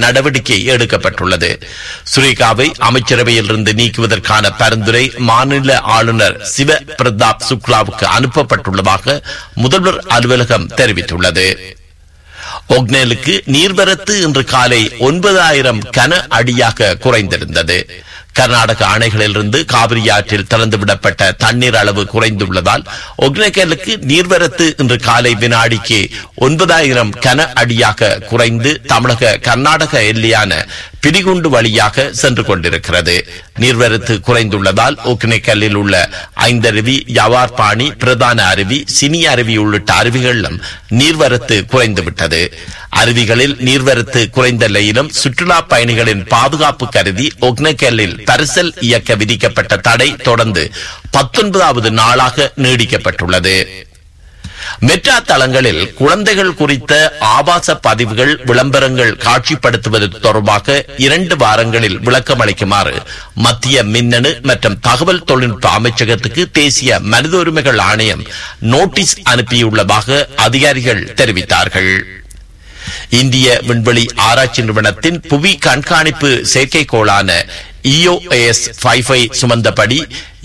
நடவடிக்கை எடுக்கப்பட்டுள்ளது சுரேகாவை அமைச்சரவையில் இருந்து நீக்குவதற்கான பரிந்துரை மாநில ஆளுநர் சிவ பிரதாப் சுக்லாவுக்கு அனுப்பப்பட்டுள்ளதாக முதல்வர் அலுவலகம் தெரிவித்துள்ளது ஒக்னேலுக்கு நீர்வரத்து இன்று காலை ஒன்பதாயிரம் கன அடியாக குறைந்திருந்தது கர்நாடக அணைகளிலிருந்து காவிரி ஆற்றில் திறந்துவிடப்பட்ட தண்ணீர் அளவு குறைந்துள்ளதால் ஒக்னேகலுக்கு நீர்வரத்து இன்று காலை வினாடிக்கு ஒன்பதாயிரம் கன அடியாக குறைந்து தமிழக கர்நாடக எல்லையான பிரிகுண்டு வழியாக சென்று கொண்டிருக்கிறது நீர்வரத்து குறைந்துள்ளதால் ஒக்னேக்கல்லில் உள்ள ஐந்தருவி யவார்பாணி பிரதான அருவி சினி அருவி உள்ளிட்ட அருவிகளிலும் நீர்வரத்து குறைந்துவிட்டது அருவிகளில் நீர்வரத்து குறைந்த நிலையிலும் சுற்றுலா பயணிகளின் பாதுகாப்பு கருதி ஒக்னேக்கல்லில் பரிசல் இயக்க விதிக்கப்பட்ட தடை தொடர்ந்து பத்தொன்பதாவது நாளாக நீடிக்கப்பட்டுள்ளது மெட்ரா தளங்களில் குழந்தைகள் குறித்த ஆபாச பதிவுகள் விளம்பரங்கள் காட்சிப்படுத்துவது தொடர்பாக இரண்டு வாரங்களில் விளக்கம் அளிக்குமாறு மத்திய மின்னணு மற்றும் தகவல் தொழில்நுட்ப அமைச்சகத்துக்கு தேசிய மனித உரிமைகள் ஆணையம் நோட்டீஸ் அனுப்பியுள்ளதாக அதிகாரிகள் தெரிவித்தார்கள் இந்திய விண்வெளி ஆராய்ச்சி நிறுவனத்தின் புவி கண்காணிப்பு செயற்கைக்கோளான இஓஎஸ் ஃபைவ் சுமந்தபடி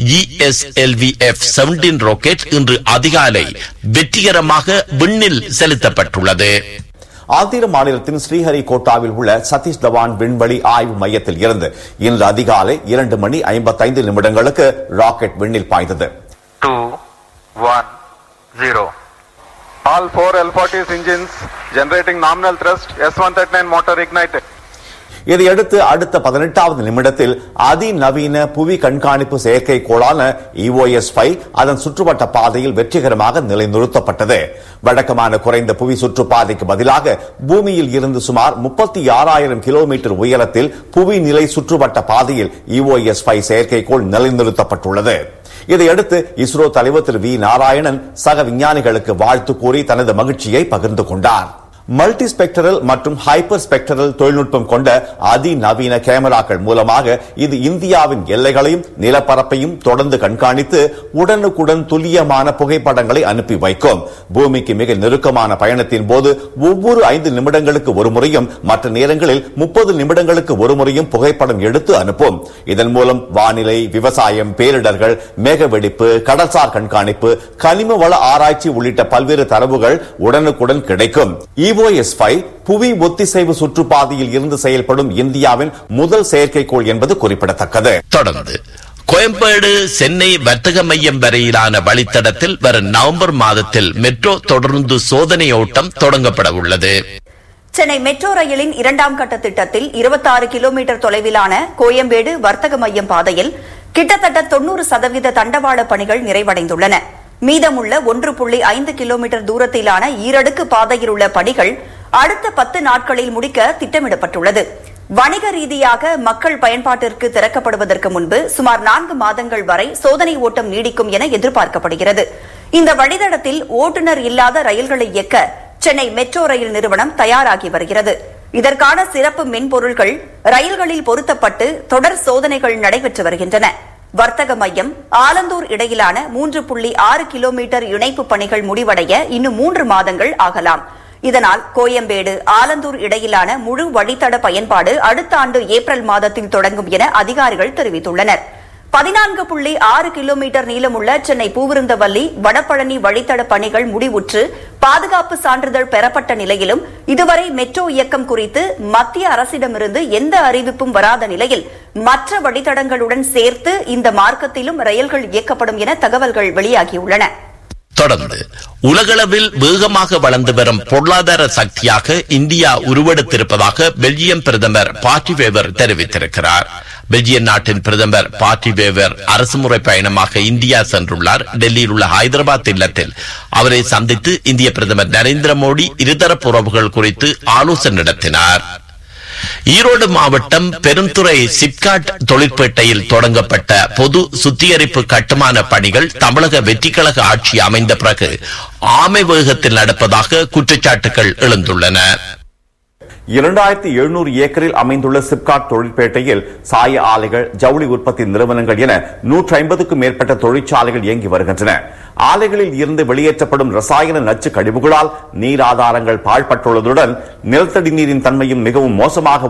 இஎஸ்எல்விஎஃப் செவன்டீன் ராக்கெட் இன்று அதிகாலை வெற்றிகரமாக விண்ணில் செலுத்தப்பட்டுள்ளது ஆந்திர மாநிலத்தின் ஸ்ரீஹரிகோட்டாவில் உள்ள சதீஷ் தவான் விண்வெளி ஆய்வு மையத்தில் இருந்து இன்று அதிகாலை இரண்டு மணி ஐம்பத்தைந்து நிமிடங்களுக்கு ராக்கெட் விண்ணில் பாய்ந்தது two, one, zero. All four L40s engines generating nominal thrust S139 motor ignited. இதையடுத்து அடுத்த பதினெட்டாவது நிமிடத்தில் அதிநவீன புவி கண்காணிப்பு செயற்கைக்கோளான இஓஎஸ் ஃபைவ் அதன் சுற்றுவட்ட பாதையில் வெற்றிகரமாக நிலைநிறுத்தப்பட்டது வழக்கமான குறைந்த புவி சுற்றுப்பாதைக்கு பதிலாக பூமியில் இருந்து சுமார் முப்பத்தி ஆறாயிரம் கிலோமீட்டர் உயரத்தில் புவி நிலை சுற்றுவட்ட பாதையில் இஓஎஸ் ஃபைவ் செயற்கைக்கோள் நிலைநிறுத்தப்பட்டுள்ளது இதையடுத்து இஸ்ரோ தலைவர் திரு வி நாராயணன் சக விஞ்ஞானிகளுக்கு வாழ்த்து கூறி தனது மகிழ்ச்சியை பகிர்ந்து கொண்டார் மல்டி ஸ்பெக்டரல் மற்றும் ஹைப்பர் ஸ்பெக்டரல் தொழில்நுட்பம் கொண்ட அதிநவீன கேமராக்கள் மூலமாக இது இந்தியாவின் எல்லைகளையும் நிலப்பரப்பையும் தொடர்ந்து கண்காணித்து உடனுக்குடன் துல்லியமான புகைப்படங்களை அனுப்பி வைக்கும் பூமிக்கு மிக நெருக்கமான பயணத்தின் போது ஒவ்வொரு ஐந்து நிமிடங்களுக்கு ஒரு முறையும் மற்ற நேரங்களில் முப்பது நிமிடங்களுக்கு ஒரு முறையும் புகைப்படம் எடுத்து அனுப்பும் இதன் மூலம் வானிலை விவசாயம் பேரிடர்கள் மேகவெடிப்பு கடல்சார் கண்காணிப்பு கனிம வள ஆராய்ச்சி உள்ளிட்ட பல்வேறு தரவுகள் உடனுக்குடன் கிடைக்கும் இஓஎஸ் ஃபைவ் புவி ஒத்திசைவு சுற்றுப்பாதையில் இருந்து செயல்படும் இந்தியாவின் முதல் செயற்கைக்கோள் என்பது குறிப்பிடத்தக்கது தொடர்ந்து கோயம்பேடு சென்னை வர்த்தக மையம் வரையிலான வழித்தடத்தில் வரும் நவம்பர் மாதத்தில் மெட்ரோ தொடர்ந்து சோதனை ஓட்டம் தொடங்கப்பட உள்ளது சென்னை மெட்ரோ ரயிலின் இரண்டாம் கட்ட திட்டத்தில் 26 கிலோமீட்டர் தொலைவிலான கோயம்பேடு வர்த்தக மையம் பாதையில் கிட்டத்தட்ட தொன்னூறு சதவீத தண்டவாள பணிகள் நிறைவடைந்துள்ளன மீதமுள்ள ஒன்று புள்ளி ஐந்து கிலோமீட்டர் தூரத்திலான ஈரடுக்கு பாதையில் உள்ள பணிகள் அடுத்த பத்து நாட்களில் முடிக்க திட்டமிடப்பட்டுள்ளது வணிக ரீதியாக மக்கள் பயன்பாட்டிற்கு திறக்கப்படுவதற்கு முன்பு சுமார் நான்கு மாதங்கள் வரை சோதனை ஓட்டம் நீடிக்கும் என எதிர்பார்க்கப்படுகிறது இந்த வழித்தடத்தில் ஓட்டுநர் இல்லாத ரயில்களை இயக்க சென்னை மெட்ரோ ரயில் நிறுவனம் தயாராகி வருகிறது இதற்கான சிறப்பு மென்பொருள்கள் ரயில்களில் பொருத்தப்பட்டு தொடர் சோதனைகள் நடைபெற்று வருகின்றன வர்த்தக மையம் ஆலந்தூர் இடையிலான மூன்று புள்ளி ஆறு கிலோமீட்டர் இணைப்பு பணிகள் முடிவடைய இன்னும் மூன்று மாதங்கள் ஆகலாம் இதனால் கோயம்பேடு ஆலந்தூர் இடையிலான முழு வழித்தட பயன்பாடு அடுத்த ஆண்டு ஏப்ரல் மாதத்தில் தொடங்கும் என அதிகாரிகள் தெரிவித்துள்ளனர் பதினான்கு புள்ளி ஆறு கிலோமீட்டர் நீளமுள்ள சென்னை பூவிருந்தவல்லி வடபழனி வழித்தட பணிகள் முடிவுற்று பாதுகாப்பு சான்றிதழ் பெறப்பட்ட நிலையிலும் இதுவரை மெட்ரோ இயக்கம் குறித்து மத்திய அரசிடமிருந்து எந்த அறிவிப்பும் வராத நிலையில் மற்ற வழித்தடங்களுடன் சேர்த்து இந்த மார்க்கத்திலும் ரயில்கள் இயக்கப்படும் என தகவல்கள் வெளியாகியுள்ளன தொடர்ந்து உலகளவில் வேகமாக வளர்ந்து வரும் பொருளாதார சக்தியாக இந்தியா உருவெடுத்திருப்பதாக பெல்ஜியம் பிரதமர் பாட்டிவேவர் தெரிவித்திருக்கிறார் பெல்ஜியம் நாட்டின் பிரதமர் பாட்டிவேவர் அரசுமுறை பயணமாக இந்தியா சென்றுள்ளார் டெல்லியில் உள்ள ஹைதராபாத் இல்லத்தில் அவரை சந்தித்து இந்திய பிரதமர் நரேந்திர மோடி இருதரப்பு உறவுகள் குறித்து ஆலோசனை நடத்தினார் ஈரோடு மாவட்டம் பெருந்துறை சிப்காட் தொழிற்பேட்டையில் தொடங்கப்பட்ட பொது சுத்திகரிப்பு கட்டுமான பணிகள் தமிழக வெற்றிக்கழக ஆட்சி அமைந்த பிறகு ஆமை வேகத்தில் நடப்பதாக குற்றச்சாட்டுகள் எழுந்துள்ளன இரண்டாயிரத்தி எழுநூறு ஏக்கரில் அமைந்துள்ள சிப்காட் தொழிற்பேட்டையில் சாய ஆலைகள் ஜவுளி உற்பத்தி நிறுவனங்கள் என நூற்றி ஐம்பதுக்கும் மேற்பட்ட தொழிற்சாலைகள் இயங்கி வருகின்றன ஆலைகளில் இருந்து வெளியேற்றப்படும் ரசாயன நச்சு கழிவுகளால் நீர் ஆதாரங்கள் பாழ்பட்டுள்ளதுடன் நிலத்தடி நீரின் தன்மையும் மிகவும் மோசமாக